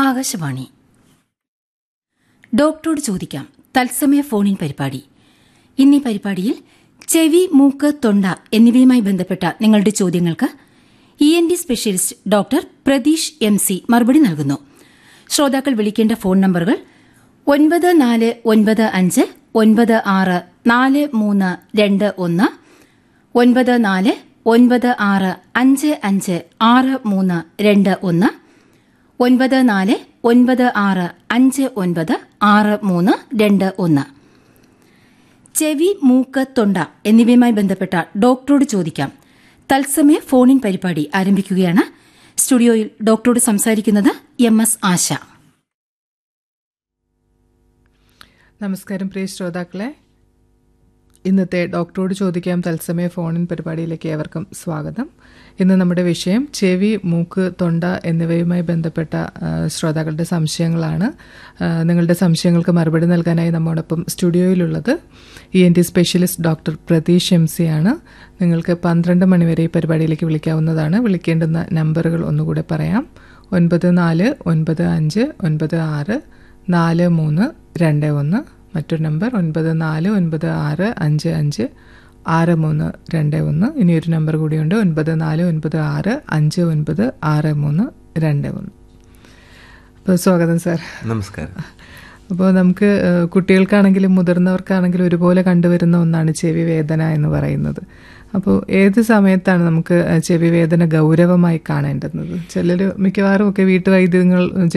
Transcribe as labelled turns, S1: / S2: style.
S1: ആകാശവാണി ഡോക്ടറോട് ചോദിക്കാം തത്സമയ ഫോണിൻ പരിപാടി ഇന്നീ പരിപാടിയിൽ ചെവി മൂക്ക് തൊണ്ട എന്നിവയുമായി ബന്ധപ്പെട്ട നിങ്ങളുടെ ചോദ്യങ്ങൾക്ക് E N D specialist doctor Prateesh M C മറുപടി നൽകുന്നു ശ്രോതാക്കൾ വിളിക്കേണ്ട ഫോൺ നമ്പറുകൾ ഒൻപത് നാല് ഒൻപത് അഞ്ച് ഒൻപത് ആറ് നാല് മൂന്ന് രണ്ട് ഒന്ന് ഒൻപത് നാല് ഒൻപത് ആറ് അഞ്ച് അഞ്ച് ആറ് മൂന്ന് രണ്ട് ഒന്ന് ഒൻപത് നാല് ഒൻപത് ആറ് അഞ്ച് ഒൻപത് ആറ് മൂന്ന് രണ്ട് ഒന്ന് ചെവി മൂക്ക് തൊണ്ട എന്നിവയുമായി ബന്ധപ്പെട്ട ഡോക്ടറോട് ചോദിക്കാം തത്സമയ ഫോണിൻ പരിപാടി ആരംഭിക്കുകയാണ് സ്റ്റുഡിയോയിൽ ഡോക്ടറോട് സംസാരിക്കുന്നത് എം എസ് ആശ
S2: നമസ്കാരം പ്രിയ ശ്രോതാക്കളെ ഇന്നത്തെ ഡോക്ടറോട് ചോദിക്കാം തത്സമയ ഫോണിൻ പരിപാടിയിലേക്ക് ഏവർക്കും സ്വാഗതം ഇന്ന് നമ്മുടെ വിഷയം ചെവി മൂക്ക് തൊണ്ട എന്നിവയുമായി ബന്ധപ്പെട്ട ആ, ശ്രോതാക്കളുടെ സംശയങ്ങളാണ് ആ, നിങ്ങളുടെ സംശയങ്ങൾക്ക് മറുപടി നൽകാനായി നമ്മോടൊപ്പം സ്റ്റുഡിയോയിലുള്ളത് E N T specialist doctor Prateesh M C ആണ് നിങ്ങൾക്ക് പന്ത്രണ്ട് മണിവരെ ഈ പരിപാടിയിലേക്ക് വിളിക്കാവുന്നതാണ് വിളിക്കേണ്ടുന്ന നമ്പറുകൾ ഒന്നുകൂടെ പറയാം ഒൻപത് നാല് ഒൻപത് അഞ്ച് ഒൻപത് ആറ് നാല് മൂന്ന് രണ്ട് ഒന്ന് മറ്റൊരു നമ്പർ ഒൻപത് നാല് ഒൻപത് ആറ് അഞ്ച് അഞ്ച് ആറ് മൂന്ന് രണ്ട് ഒന്ന് ഇനി ഒരു നമ്പർ കൂടിയുണ്ട് ഒൻപത് നാല് ഒൻപത് ആറ് അഞ്ച് ഒൻപത് ആറ് മൂന്ന് രണ്ട് ഒന്ന് അപ്പോൾ സ്വാഗതം സാർ
S3: നമസ്കാരം
S2: അപ്പോൾ നമുക്ക് ഏഹ്, കുട്ടികൾക്കാണെങ്കിലും മുതിർന്നവർക്കാണെങ്കിലും ഒരുപോലെ കണ്ടുവരുന്ന ഒന്നാണ് ചെവി വേദന എന്ന് പറയുന്നത് അപ്പോൾ ഏത് സമയത്താണ് നമുക്ക് ഏഹ്, ചെവി വേദന ഗൗരവമായി കാണേണ്ടുന്നത് ചിലർ മിക്കവാറും ഒക്കെ വീട്ടുവൈദ്യങ്ങൾ